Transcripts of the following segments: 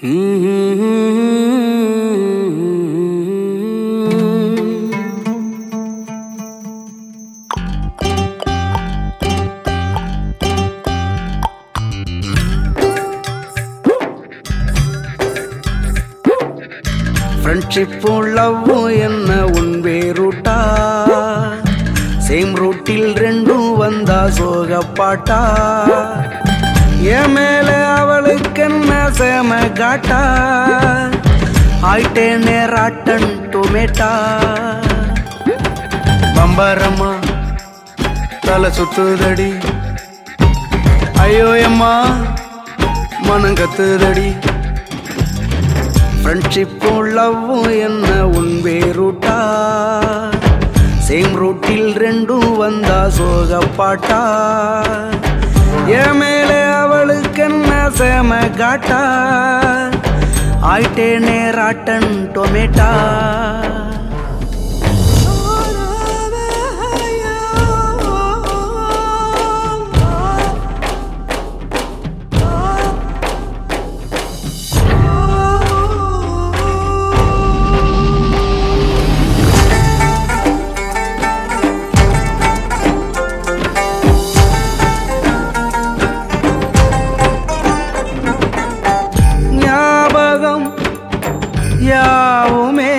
ஃப்ரெண்ட்ஷிப்பும் லவ்வும் என்ன உன் வேறுட்டா சேம் ரூட்டில் ரெண்டும் வந்தா சோகப்பாட்டா என் மேல அவளுக்கு என்ன சேம காட்டா ஆயிட்டேனே ராட்டன் டொமேட்டா பம்பரம்மா தலை சுத்துதடி ஐயோ அம்மா மனம் கத்துதடி ஃப்ரெண்ட்ஷிப்பும் லவ்வும் என்ன உன் வேறுட்டா சேம் ரூட்டில் ரெண்டும் வந்தா சோகப்பாட்டா என் மேலே அவளுக்கு என்ன சேம காட்டா ஆயிட்டேனே ராட்டன் டொமேட்டா ஞாபகம் யாவுமே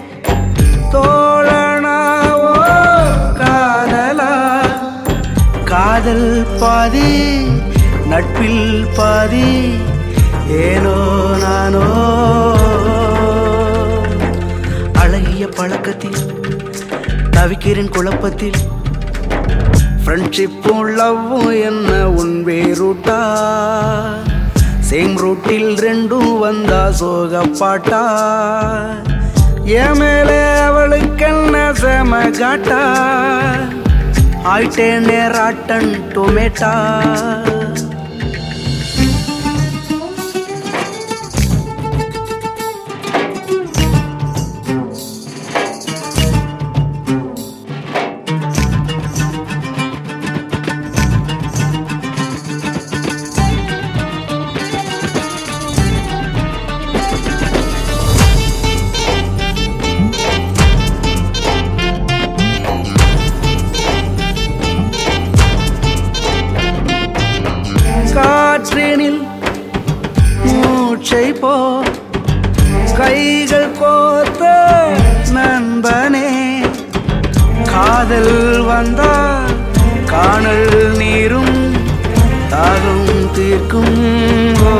தோழனாவோ காதலா காதல் பாதி நட்பில் பாதி ஏனோ நானோ அழகிய பழக்கத்தில் தவிக்கிறேன் குழப்பத்தில் ஃப்ரெண்ட்ஷிப்பும் லவ்வும் என்ன உன் வேறுட்டா சேம் ரூட்டில் ரெண்டும் வந்தா சோகப்பாட்டா என் மேலே அவளுக்கு என்ன செம காட்டா ஆயிட்டேனே ராட்டன் டொமேட்டா காற்றினில் மூச்சை போ கைகள் கோத்த நண்பனே காதல் வந்தா காணல் நீரும் தாகம் தீர்க்கும் ஓ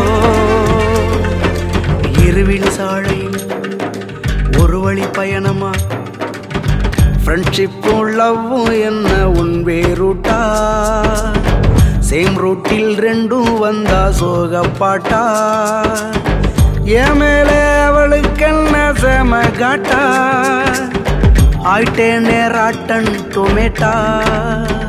இருவிழி சாழையில் ஒரு வழி பயணமா ஃப்ரெண்ட்ஷிப்பும் லவ்வும் என்ன உன் வேறுட்டா சேம் ரூட்டில் ரெண்டும் வந்தா சோகப்பாட்டா என் மேலே அவளுக்கு என்ன செம காட்டா ஆயிட்டேனே ராட்டன் டொமேட்டா